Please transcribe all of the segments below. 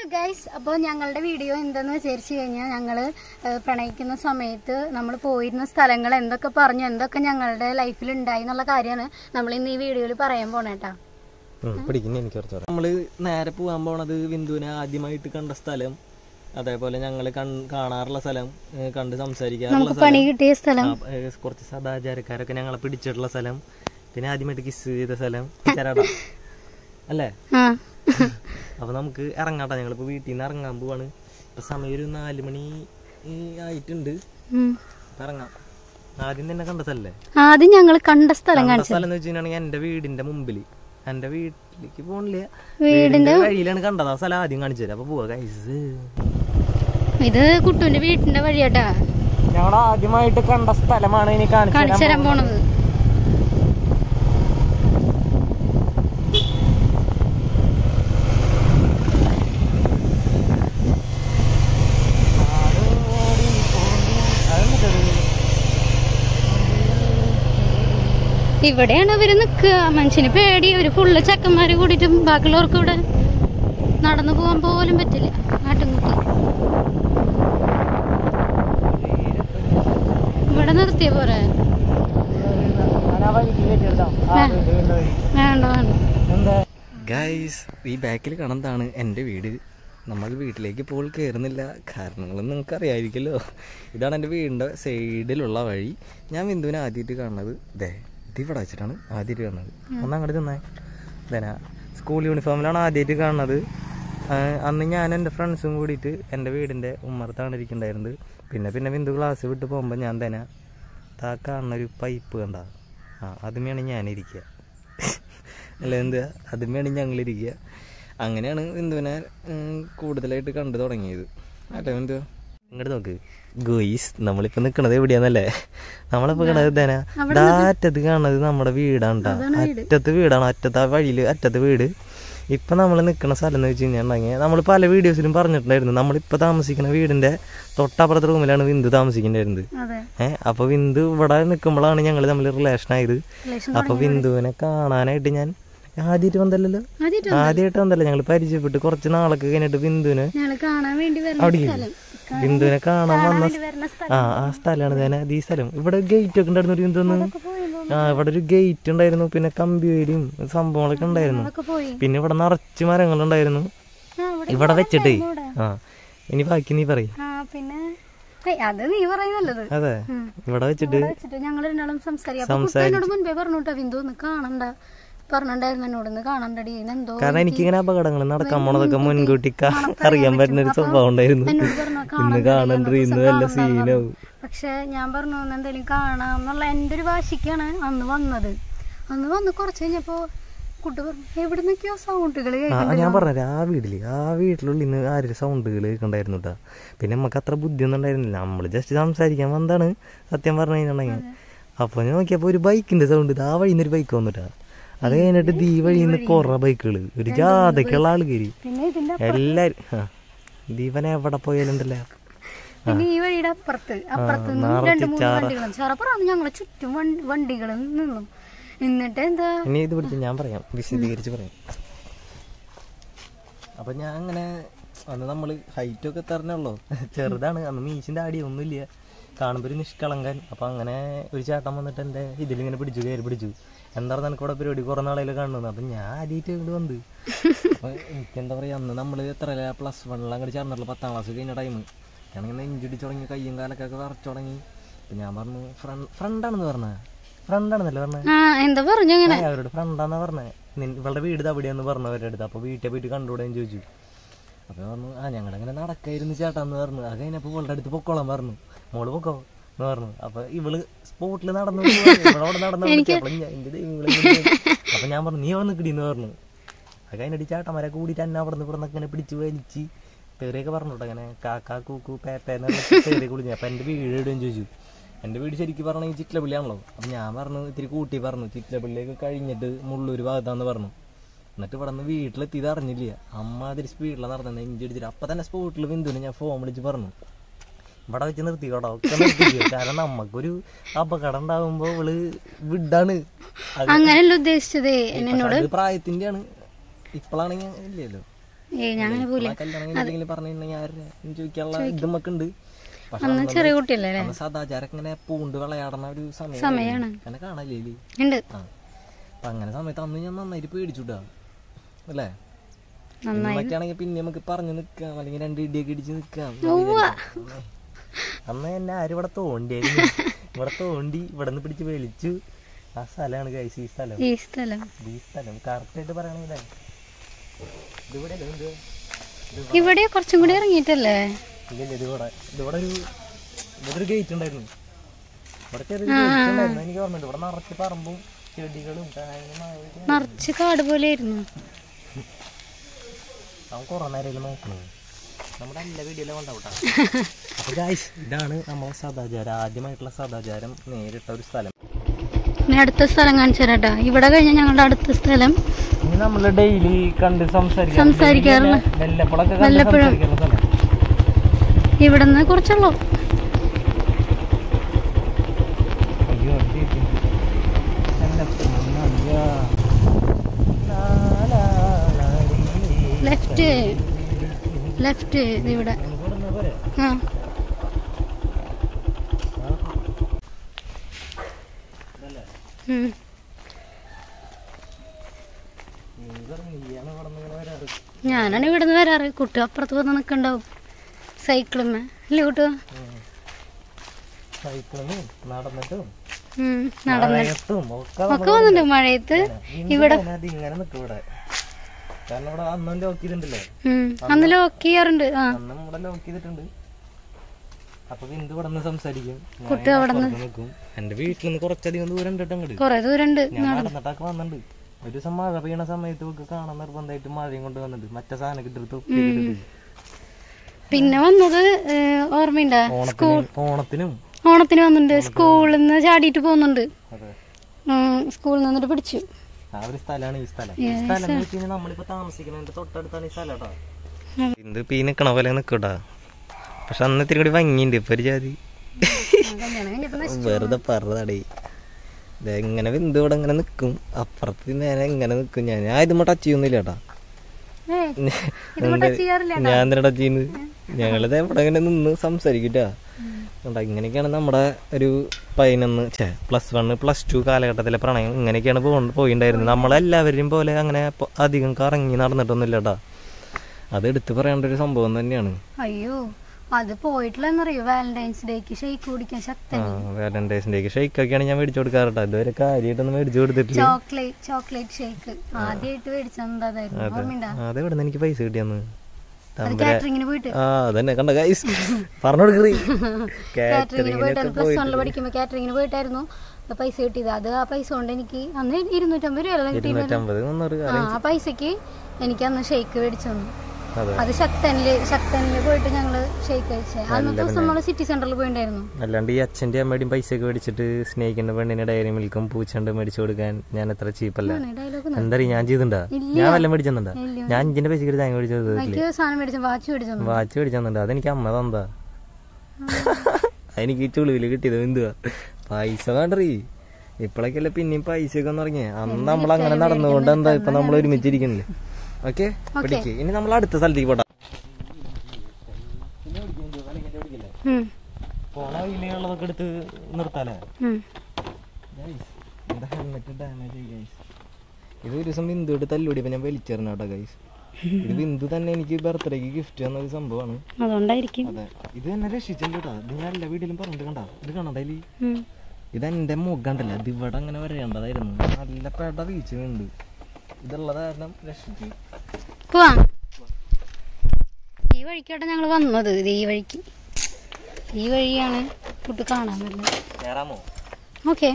Guys അപ്പോൾ ഞങ്ങളുടെ video എന്തെന്ന് വിചാരിച്ചു കഴിഞ്ഞാൽ ഞങ്ങൾ പ്രണയിക്കുന്ന സമയത്ത് നമ്മൾ പോയിരുന്ന സ്ഥലങ്ങൾ എന്തൊക്കെ പറഞ്ഞു എന്തൊക്കെ ഞങ്ങളുടെ ലൈഫിൽ ഉണ്ടായി എന്നുള്ള കാര്യമാണ് നമ്മൾ ഇന്ന് ഈ വീഡിയോയിൽ പറയാൻ പോണേട്ടാ പിടിക്കുന്ന എനിക്ക് കുറച്ച് നമ്മള് നേരെ പോകാൻ പോണത് ബിന്ദുവിനെ ആദ്യമായിട്ട് കണ്ട സ്ഥലം അതേപോലെ ഞങ്ങൾ കാണാറുള്ള സ്ഥലം ഏ, കണ്ട് സംസാരിക്കാറുള്ള നമുക്ക് പണി സ്ഥലം കിട്ടിയ സ്ഥലം ആ, ഏ, കുറച്ച് സദാചാരക്കാരൊക്കെ ഞങ്ങളെ പിടിച്ചിട്ടുള്ള സ്ഥലം പിന്നെ ആദ്യമായിട്ട് കിസ് ചെയ്ത സ്ഥലം ചരാടാ അല്ലേ ആ അപ്പൊ നമുക്ക് ഇറങ്ങാട്ടെ ഞങ്ങളിപ്പോ വീട്ടിൽ നിന്ന് ഇറങ്ങാൻ പോവാണ് ഇപ്പൊ സമയം ഒരു നാല് മണി ഏ, ആയിട്ടുണ്ട് ഉം. അപ്പൊ ഇറങ്ങാം ആദ്യം തന്നെ കണ്ട സ്ഥലല്ലേ ആദ്യം ഞങ്ങൾ കണ്ട സ്ഥലം കണ്ട കാണിച്ചു സ്ഥലം എന്ന് വെച്ചിട്ടുണ്ടെങ്കിൽ എന്റെ വീടിന്റെ മുമ്പിൽ എന്റെ വീട്ടിലേക്ക് പോണില്ല വീടിന്റെ വഴിയിലാണ് കണ്ടത് ആ സ്ഥലം ആദ്യം കാണിച്ചു തരാം അപ്പൊ പോവാ ഗൈസ് ഇത് കുട്ടുവിന്റെ വീട്ടിന്റെ വഴിയാട്ടാ ഞങ്ങൾ ആദ്യമായിട്ട് കണ്ട സ്ഥലമാണ് ഇനി കാണിച്ചു കാണിച്ചു തരാൻ പോണത് ഇവിടെയാണ് ഇവര് നിക്കുക മനുഷ്യന് പേടി ഒരു ഫുള്ള് ചെക്കന്മാര് കൂടിയിട്ട് ബാക്കിയുള്ളവർക്ക് ഇവിടെ നടന്നു പോകാൻ പോലും പറ്റില്ല ആട്ടുംകുട്ടി ഇവിടെ നിർത്തിയ പോരെ വേണ്ട വേണ്ട ഗൈസ് ഈ ബാക്കിൽ കാണുന്നതാണ് എൻ്റെ വീട് നമ്മൾ വീട്ടിലേക്ക് ഇപ്പോൾ കയറുന്നില്ല കാരണങ്ങളൊന്നും നിങ്ങൾക്ക് അറിയാമായിരിക്കുമല്ലോ ഇതാണ് എൻ്റെ വീടിൻ്റെ സൈഡിലുള്ള വഴി ഞാൻ ബിന്ദുവിനെ ആദ്യമായിട്ട് കാണുന്നത് ദേ ഇത് ഇവിടെ വെച്ചിട്ടാണ് ആദ്യമായിട്ട് കാണുന്നത് ഒന്ന് അങ്ങോട്ട് നിന്നേ ഇതേനാ സ്കൂൾ യൂണിഫോമിലാണ് ആദ്യമായിട്ട് കാണുന്നത് ആ, അന്ന് ഞാൻ എൻ്റെ ഫ്രണ്ട്സും കൂടിയിട്ട് എൻ്റെ വീടിൻ്റെ ഉമ്മറത്താണ് ഇരിക്കുന്നുണ്ടായിരുന്നത് പിന്നെ പിന്നെ ബിന്ദു ക്ലാസ് വിട്ട് പോകുമ്പോൾ ഞാൻ തന്നെ താ കാണുന്ന ഒരു പൈപ്പ് കണ്ട ആ അതുമേയാണ് ഞാനിരിക്കുക അല്ല എന്താ അതുമേയാണ് ഞങ്ങളിരിക്കുക അങ്ങനെയാണ് ബിന്ദുവിനെ ഉം, കൂടുതലായിട്ട് കണ്ടു തുടങ്ങിയത് അല്ലേ ബിന്ദു ഇങ്ങോട്ട് നോക്ക് ഗോയിസ് നമ്മളിപ്പോ നിക്കണത് എവിടെയാന്നല്ലേ നമ്മളിപ്പോ കണ്ടത് ഇതേനാ ദാ അറ്റത്ത് കാണുന്നത് നമ്മുടെ വീടാണ് ട്ടാ. അറ്റത്ത് വീടാണ് അറ്റത്ത് ആ വഴിയില് അറ്റത്ത് വീട് ഇപ്പൊ നമ്മൾ നിൽക്കുന്ന സ്ഥലം എന്ന് വെച്ച് കഴിഞ്ഞിട്ടുണ്ടെങ്കിൽ നമ്മൾ പല വീഡിയോസിലും പറഞ്ഞിട്ടുണ്ടായിരുന്നു നമ്മളിപ്പോ താമസിക്കുന്ന വീടിന്റെ തൊട്ടപ്പുറത്തെ റൂമിലാണ് ബിന്ദു താമസിക്കുന്നുണ്ടായിരുന്നത് അതെ ഏഹ് അപ്പൊ ബിന്ദു ഇവിടെ നിൽക്കുമ്പോഴാണ് ഞങ്ങൾ തമ്മിൽ റിലേഷൻ ആയത് റിലേഷൻ അപ്പൊ ബിന്ദുവിനെ കാണാനായിട്ട് ഞാൻ ആദ്യമായിട്ട് വന്നല്ലോ ആദ്യമായിട്ട് ആദ്യമായിട്ട് വന്നല്ലോ ഞങ്ങൾ പരിചയപ്പെട്ട് കുറച്ച് നാളൊക്കെ കഴിഞ്ഞിട്ട് ബിന്ദുവിനെ ഞങ്ങള് കാണാൻ വേണ്ടി വരുന്ന അവിടെ സ്ഥലം ബിന്ദുവിനെ കാണാൻ വന്ന വേണ്ടി വരുന്ന സ്ഥലം ആ ആ സ്ഥലമാണ് ഞാൻ ഈ സ്ഥലം ഇവിടെ ഗേറ്റ് ഒക്കെ ഉണ്ടായിരുന്നു ഒരു ബിന്ദുന്ന് പോയിരുന്നു ആ ഇവിടെ ഒരു ഗേറ്റ് ഉണ്ടായിരുന്നു പിന്നെ കമ്പിവേലിയും സംഭവങ്ങളൊക്കെ ഉണ്ടായിരുന്നു അതൊക്കെ പോയി പിന്നെ ഇവിടെ നിറച്ച് മരങ്ങളുണ്ടായിരുന്നു ആ ഇവിടെ ഇവിടെ വെച്ചിട്ടേ ഇവിടെ. ആ ഇനി ബാക്കി നീ പറയും ആ പിന്നെ ഏയ്, അത് നീ പറയുന്നല്ലത് അതെ ഉം. ഇവിടെ വെച്ചിട്ട് ഇവിടെ വെച്ചിട്ട് ഞങ്ങൾ രണ്ടാളും സംസാരിക്കാം അപ്പൊ കുട്ടി എന്നോട് മുൻപേ പറഞ്ഞു കേട്ടോ ബിന്ദു ഒന്ന് കാണണ്ട പറഞ്ഞിട്ടുണ്ടായിരുന്നു എന്നോട് ഒന്ന് കാണണ്ടടി എന്തോ കാരണം എനിക്കിങ്ങനെ അപകടങ്ങൾ നടക്കാൻ പോണതൊക്കെ മുൻകൂട്ടി കാ- അറിയാൻ പറ്റുന്ന ഒരു സ്വഭാവം ഉണ്ടായിരുന്നു എന്നോട് പറഞ്ഞു ഇന്ന് കാണണ്ട ഇന്ന് വല്ല സീനാവും പക്ഷെ ഞാൻ പറഞ്ഞു ഒന്ന് എന്തെങ്കിലും കാണാം എന്നുള്ള എൻ്റെ ഒരു വാശിക്കാണ് അന്ന് വന്നത് അന്ന് വന്ന് കുറച്ച് കഴിഞ്ഞപ്പോ കുട്ടി പറഞ്ഞു എവിടെ നിന്നൊക്കെയോ സൗണ്ടുകൾ ആ ഞാൻ പറഞ്ഞത് ആ വീട്ടില് ആ വീട്ടിലുള്ള ഇന്ന് ആരും സൗണ്ടുകൾ കേൾക്കണ്ടായിരുന്നു കേട്ടാ പിന്നെ നമുക്ക് അത്ര ബുദ്ധിയൊന്നും ഉണ്ടായിരുന്നില്ല നമ്മള് ജസ്റ്റ് സംസാരിക്കാൻ വന്നാണ് സത്യം പറഞ്ഞു കഴിഞ്ഞിട്ടുണ്ടെങ്കിൽ അപ്പൊ ഞാൻ നോക്കിയപ്പോ ഒരു ബൈക്കിന്റെ സൗണ്ട് ഇത് ആ വഴിന്ന് ഒരു ബൈക്ക് വന്നിട്ടാ അത് കഴിഞ്ഞിട്ട് ദീ വഴിന്ന് കുറെ ബൈക്കുകള് ഒരു ജാഥക്കുള്ള ആളുകേരി പിന്നെ ഇതിന്റെ എല്ലാരും ആ ദീപനെ എവിടെ പോയാലുണ്ടല്ലേ പിന്നെ ഈ വഴിയുടെ അപ്പുറത്ത് അപ്പുറത്ത് നിന്ന് രണ്ട് മൂന്ന് വണ്ടികളും ചെറപ്പുറമാണ് ഞങ്ങളെ ചുറ്റും വണ്ടി- വണ്ടികൾ നിന്നു എന്നിട്ട് എന്താ ഇനി ഇത് പിടിച്ച് ഞാൻ പറയാം വിശദീകരിച്ച് പറയാം അപ്പൊ ഞാൻ അങ്ങനെ അന്ന് നമ്മള് ഹൈറ്റ് ഒക്കെ എത്തറിഞ്ഞുള്ളൂ ചെറുതാണ് അന്ന് മീശിന്റെ ആടി ഒന്നുമില്ല കാണുമ്പോ ഒരു നിഷ്കളങ്കൻ അപ്പൊ അങ്ങനെ ഒരു ചേട്ടൻ വന്നിട്ട് എന്റെ ഇതിലിങ്ങനെ പിടിച്ചു കയറി പിടിച്ചു എന്താ നിനക്ക് ഇവിടെ പരിപാടി കുറെ നാളെ കാണുന്നു അപ്പൊ ഞാൻ ആദ്യമായിട്ട് ഇങ്ങോട്ട് വന്ന് അപ്പൊ എനിക്ക് എന്താ പറയാ അന്ന് നമ്മള് എത്ര പ്ലസ് വണ്ണിൽ അങ്ങോട്ട് ചേർന്നുള്ളൂ പത്താം ക്ലാസ് കഴിഞ്ഞ ടൈം ഞാനിങ്ങനെ നെഞ്ചിടിച്ച് തുടങ്ങി കയ്യും കാലൊക്കെ വിറച്ചു തുടങ്ങി അപ്പൊ ഞാൻ പറഞ്ഞു ഫ്രണ്ട് ഫ്രണ്ടാണെന്ന് പറഞ്ഞ ഫ്രണ്ടാണെന്നല്ലേ പറഞ്ഞത് ആ എന്താ പറഞ്ഞു അങ്ങനെ ഞാൻ അവരോട് ഫ്രണ്ടാന്നാ പറഞ്ഞേ നിൻ- ഇവളുടെ വീട് ഇത് അവിടെയാന്ന് പറഞ്ഞു അവരുടെ അടുത്ത് അപ്പൊ വീട്ടിൽ പോയിട്ട് കണ്ടുകൂടെ ചോദിച്ചു അപ്പൊ ഞാൻ പറഞ്ഞു ആ ഞങ്ങളങ്ങനെ നടക്കായിരുന്നു ചേട്ടാന്ന് പറഞ്ഞു അത് കഴിഞ്ഞപ്പോ ഇവളുടെ അടുത്ത് പൊക്കോളാൻ പറഞ്ഞു മോള് പൊക്കോ എന്ന് പറഞ്ഞു അപ്പൊ ഇവള് സ്പോട്ടിൽ നടന്നു ഇവളവിടെ നടന്നു അപ്പൊ ഞാൻ എന്റെ ദൈവം ഇവളെ ഇങ്ങനെ ചെയ്തു. അപ്പൊ ഞാൻ പറഞ്ഞു നീ അവിടെ നിൽക്കടിന്ന് പറഞ്ഞു അത് കഴിഞ്ഞിട്ട് ചേട്ടന്മാരെ കൂടിയിട്ട് എന്നെ അവിടെ നിന്ന് ഇവിടെ ഇങ്ങനെ പിടിച്ച് വലിച്ച് തെറിയൊക്കെ പറഞ്ഞു കേട്ടോ അങ്ങനെ കാക്കാ കൂക്കു പേപ്പേന്ന് തെറി കുളിഞ്ഞു അപ്പൊ എന്റെ വീട് എവിടെയും ചോദിച്ചു എന്റെ വീട് ശരിക്കും പറഞ്ഞ ഈ ചിറ്റലപ്പള്ളിയാണല്ലോ അപ്പൊ ഞാൻ പറഞ്ഞു ഇത്തിരി കൂട്ടി പറഞ്ഞു ചിറ്റലപ്പള്ളിയൊക്കെ കഴിഞ്ഞിട്ട് മുള്ളൂര് ഭാഗത്താന്ന് പറഞ്ഞു എന്നിട്ട് ഇവിടെ നിന്ന് വീട്ടിലെത്തിയത് അറിഞ്ഞില്ല അമ്മാതിരി സ്പീഡിലാണ് നടന്നത് ഇഞ്ചി അടിച്ചിട്ട് അപ്പൊ തന്നെ സ്പോട്ടിൽ ബിന്ദുവിനെ ഞാൻ ഫോൺ വിളിച്ച് പറഞ്ഞു ഇവിടെ വെച്ച് നിർത്തി കേട്ടോ ഒക്കെ നിർത്തിക്കോ കാരണം നമുക്കൊരു അപകടം ഉണ്ടാകുമ്പോ ഇവള് വിടാണ് അത് അങ്ങനെയല്ല ഉദ്ദേശിച്ചതേ പക്ഷെ അത് പ്രായത്തിന്റെ ആണ് ഇപ്പോഴാണെങ്കിൽ ഇല്ലല്ലോ ഏയ് ഞാൻ അങ്ങനെ പോയില്ല ആ കല്യാണം കഴിഞ്ഞില്ലെങ്കിൽ പറഞ്ഞിട്ടുണ്ടെങ്കിൽ ആരുടെ എന്ന് ചോദിക്കാനുള്ള ഇത് നമുക്കുണ്ട് പക്ഷെ അന്ന് ചെറിയ കുട്ടിയല്ലേ അല്ലേ അന്ന് സദാചാരം ഇങ്ങനെ പൂണ്ട് വിളയാടുന്ന ഒരു സമയം സമയാണ് എന്നെ കാണല്ലേ ഉണ്ട് ആ അപ്പൊ അങ്ങനെ സമയത്ത് അന്ന് ഞാൻ നന്നായിട്ട് പേടിച്ചുട്ടാ അല്ലേ നന്നായി ഇന്നൊക്കെയാണെങ്കിൽ പിന്നെ നമുക്ക് പറഞ്ഞു നിക്കാം അല്ലെങ്കിൽ രണ്ട് ഇടിയൊക്കെ ഇടിച്ച് നിക്കാം അന്ന് എന്നെ ആരും ഇവിടെ തോണ്ടിയായിരുന്നു ഇവിടെ തോണ്ടി ഇവിടെ നിന്ന് പിടിച്ച് വലിച്ചു ആ സ്ഥലമാണ് ഗൈസ് ഈ സ്ഥലം ഈ സ്ഥലം ഈ സ്ഥലം കറക്റ്റ് ആയിട്ട് പറയണെങ്കിൽ ഇതിവിടെ അല്ലേ ഇത് ഇവിടെ കുറച്ചും കൂടി ഇറങ്ങിയിട്ടല്ലേ ഇല്ല ഇതിവിടെ ഇതിവിടെ ഒരു ഇവിടെ ഒരു ഗേറ്റ് ഉണ്ടായിരുന്നു ഇവിടെ ചെറിയൊരു ഗേറ്റ് ഉണ്ടായിരുന്നു എനിക്ക് ഓർമ്മയുണ്ട് ഇവിടെ നിറച്ച് പറമ്പും ചെടികളും തേങ്ങയും മാവും നിറച്ച് കാട് പോലെ ആയിരുന്നു അവൻ കുറെ നേരം നോക്കണത് നമ്മുടെ എല്ലാ വീഡിയോയിലും ഉണ്ടാവട്ടെ അപ്പൊ ഗായ്സ് ഇതാണ് നമ്മളെ സദാചാരം ആദ്യമായിട്ടുള്ള സദാചാരം നേരിട്ട ഒരു സ്ഥലം ഇനി അടുത്ത സ്ഥലം കാണിച്ചു തരാട്ടാ ഇവിടെ കഴിഞ്ഞ ഞങ്ങളുടെ അടുത്ത സ്ഥലം ഇനി നമ്മള് ഡെയിലി കണ്ട് സംസാരിക്കാൻ സംസാരിക്കാറുള്ള വല്ലപ്പോഴൊക്കെ കണ്ട് വല്ലപ്പോഴും. സംസാരിക്കുന്ന സ്ഥലം ഇവിടുന്ന് കുറച്ചുള്ളൂ അയ്യോ അത് കേൾക്കുന്നു. വല്ലപ്പോഴും അയ്യാ. ലാ, ലാ, ലാ, ലീ. ലെഫ്റ്റ് ലെഫ്റ്റ് ഇവിടെ നമുക്ക് ഇവിടെ നിന്നാ പോരെ? ആ ആ. ഇതല്ലേ? ഉം. നീ പറഞ്ഞു, നീയാണ് ഇവിടെ നിന്ന് ഇങ്ങനെ വരാറ്. ഞാനാണ് ഇവിടുന്ന് വരാറ് കുട്ടി അപ്പുറത്ത് വന്ന് നിൽക്കണ്ടാവും സൈക്കിളുമ്മ അല്ലേ കുട്ടു ഉം. സൈക്കിളിനും നടന്നിട്ടും ഉം, നടന്ന് മഴയത്തും ഒക്കെ ഒക്കെ വന്നിട്ടുണ്ട് മഴയത്ത് ഇവിടെ അത് ഇങ്ങനെ നിൽക്കും ഇവിടെ കാരണം ഇവിടെ അന്നും ലോക്ക് ചെയ്തിട്ടുണ്ടല്ലേ ഉം, അന്ന് ലോക്ക് ചെയ്യാറുണ്ട് ആ അന്നും ഇവിടെ ലോക്ക് ചെയ്തിട്ടുണ്ട് അപ്പൊ ബിന്ദു ഇവിടെ നിന്ന് സംസാരിക്കും ഞാൻ കുട്ടി അവിടെ അപ്പുറത്ത് നിൽക്കും എന്റെ വീട്ടിൽ നിന്ന് കുറച്ചധികം ദൂരം ഉണ്ട് കേട്ടോ അങ്ങോട്ട് കൊറേ ദൂരം ഉണ്ട് ഞാൻ നടന്നിട്ടൊക്കെ വന്നിട്ടുണ്ട് ഒരു ദിവസം മഴ പെയ്യണ സമയത്ത് ഒക്കെ കാണാൻ നിർബന്ധമായിട്ട് മഴയും കൊണ്ട് വന്നിട്ടുണ്ട് മറ്റേ സാധനം കിട്ടിട്ട് തൊപ്പിയൊക്കെ ഇട്ടിട്ട്. പിന്നെ വന്നത് ഏ, ഓർമ്മയുണ്ടാ ഓണത്തിന് ഓണത്തിനും ഓണത്തിന് വന്നിട്ടുണ്ട് സ്കൂളിൽ നിന്ന് ചാടിയിട്ട് പോകുന്നുണ്ട് അതെ ഉം, സ്കൂളിൽ നിന്നിട്ട് പിടിച്ചു ആ ഒരു സ്ഥലമാണ് ഈ സ്ഥലം ഈ സ്ഥലം എന്ന് വെച്ച് കഴിഞ്ഞാൽ നമ്മളിപ്പോ താമസിക്കുന്നതിന്റെ തൊട്ടടുത്താണ് ഈ സ്ഥലം കേട്ടോ ഇത് പീ നിക്കണ പോലെ നിക്കട്ടാ പക്ഷെ അന്ന് ഇത്തിരി കൂടി ഭംഗിയുണ്ട് ഇപ്പൊ ഒരു ജാതി കല്യാണം കഴിഞ്ഞപ്പോ നശി- വെറുതെ പറഞ്ഞതാടേ ഇതെങ്ങനെ ബിന്ദു ഇവിടെ ഇങ്ങനെ നിക്കും അപ്പുറത്ത് നേരെ ഇങ്ങനെ നിക്കും ഞാൻ ഞാൻ ഇതുമ്മ ടച്ച് ചെയ്യുന്നില്ല കേട്ടാ ഏയ്, ഇതുമ്മ touch ചെയ്യാറില്ല ഞാൻ എന്തിനാ ടച്ച് ചെയ്യുന്നത് ഞങ്ങളിത് ഇവിടെ ഇങ്ങനെ നിന്ന് സംസാരിക്കട്ടാ കണ്ടാ ഇങ്ങനെയൊക്കെയാണ് നമ്മുടെ ഒരു പതിനൊന്ന് ഛേ പ്ലസ് വൺ പ്ലസ് ടു കാലഘട്ടത്തിലെ പ്രണയം ഇങ്ങനെയൊക്കെയാണ് പോ പോയിണ്ടായിരുന്നത് നമ്മളെല്ലാവരെയും പോലെ അങ്ങനെ പൊ- അധികം കറങ്ങി നടന്നിട്ടൊന്നുമില്ല കേട്ടാ അത് എടുത്തു പറയേണ്ട ഒരു സംഭവം തന്നെയാണ് അയ്യോ അത് പോയിട്ടില്ലെന്നറിയോ വാലന്റൈൻസ് ഡേക്ക് ഷെയ്ക്ക് കുടിക്കാൻ ശക്തൻ ആ വാലന്റൈൻസ് ഡേക്ക് ഷെയ്ക്കൊക്കെയാണ് ഞാൻ മേടിച്ചു കൊടുക്കാറുട്ടോ ഇതുവരെ കാര്യമായിട്ടൊന്നും മേടിച്ചു കൊടുത്തിട്ടില്ല ചോക്ലേറ്റ് ചോക്ലേറ്റ് ഷേക്ക് ആദ്യമായിട്ട് മേടിച്ചത് അതായിരുന്നു ഓർമ്മയുണ്ടാ അത് എവിടെ നിന്ന് എനിക്ക് പൈസ കിട്ടിയെന്ന് അത് കാറ്ററിങ്ങിന് പോയിട്ട് ആ അതന്നെ കണ്ട ഗൈസ് പറഞ്ഞു കൊടുക്കറി കാറ്ററിങ്ങിന് പോയിട്ടായിരുന്നു പ്ലസ് വണ്ണിൽ പഠിക്കുമ്പോൾ കാറ്ററിങ്ങിന് പോയിട്ടായിരുന്നു ആ പൈസ കിട്ടിയത് അത് ആ പൈസ കൊണ്ട് എനിക്ക് അന്ന് ഇരുന്നൂറ്റമ്പത് രൂപ കിട്ടി ഇരുന്നൂറ്റമ്പത് മുന്നൂറ് ആ ആ പൈസക്ക് എനിക്ക് അന്ന് ഷെയ്ക്ക് മേടിച്ചു തന്നു അതെ അത് ശക്തനില് ശക്തനില് പോയിട്ട് ഞങ്ങള് ഷെയ്ക്ക് കഴിച്ചേ അന്നത്തെ ദിവസം നമ്മള് സിറ്റി സെന്ററിൽ പോയിണ്ടായിരുന്നു അല്ലാണ്ട് ഈ അച്ഛൻ്റെ അമ്മയുടെയും പൈസ ഒക്കെ മേടിച്ചിട്ട് സ്നേഹിക്കുന്ന പെണ്ണിന് ഡയറി മിൽക്കും പൂച്ചണ്ട് മേടിച്ചു കൊടുക്കാൻ ഞാൻ അത്ര ചീപ്പല്ല ഡയലോഗ് എന്താ അറിയാ ഞാൻ ചെയ്തിട്ടുണ്ടാ ഞാൻ വല്ലതും മേടിച്ചെന്നുണ്ടാ ഇല്ല. ഞാൻ ഇഞ്ചിന്റെ പൈസ കിട്ടി തേങ്ങ മേടിച്ചത് എനിക്ക് സാധനം മേടിച്ച വാച്ച് മേടിച്ചു തന്നു വാച്ച് മേടിച്ചെന്നുണ്ട് അതെനിക്ക് അമ്മ തന്നാ അതെനിക്ക് ഈ ചുളിവില് കിട്ടിയത് എന്തുവാ പൈസ വേണ്ടറി ഇപ്പോഴൊക്കെയല്ലേ പിന്നെയും പൈസ ഒക്കെ ഒന്ന് ഇറങ്ങിയ അന്ന് നമ്മൾ അങ്ങനെ നടന്നുകൊണ്ട് എന്താ ഇപ്പൊ നമ്മൾ ഒരുമിച്ചിരിക്കുന്നില്ലേ ഓക്കെ പിടിക്ക് ഇനി നമ്മൾ അടുത്ത സ്ഥലത്തേക്ക് പോട്ടാ ഉം, പോണ വഴിയിലുള്ളതൊക്കെ എടുത്ത് നിർത്താലേ ഉം. എന്റെ ഹെൽമെറ്റ് ഡാമേജ് ആയി ഗൈസ് ഇത് ഒരു ദിവസം ബിന്ദുയിട്ട് തല്ലുപിടിയപ്പോ ഞാൻ വലിച്ചെറിഞ്ഞ കേട്ടോ ഗൈസ് ഇത് ബിന്ദു തന്നെ എനിക്ക് ബർത്ത്ഡേക്ക് ഗിഫ്റ്റ് തന്ന ഒരു സംഭവമാണ് അതുകൊണ്ടായിരിക്കും അതെ ഇത് എന്നെ രക്ഷിച്ചിട്ടുണ്ട് കേട്ടോ ഇത് ഞാൻ എല്ലാ വീട്ടിലും പറഞ്ഞിട്ട് കണ്ട ഇത് കണ്ടതില് ഉം. ഇത് എന്റെ മുഖണ്ടല്ല ഇത് ഇവിടെ അങ്ങനെ വരേണ്ടതായിരുന്നു നല്ല പെട വീഴ്ചയുണ്ട് ഇതുള്ളത് കാരണം രക്ഷിച്ചു പോവാം ഈ വഴിക്കാട്ടെ ഞങ്ങൾ വന്നത് ഇത് ഈ വഴിക്ക് ഈ വഴിയാണ് കുട്ടി കാണാൻ പറ്റുന്നത് കയറാമോ ഓക്കെ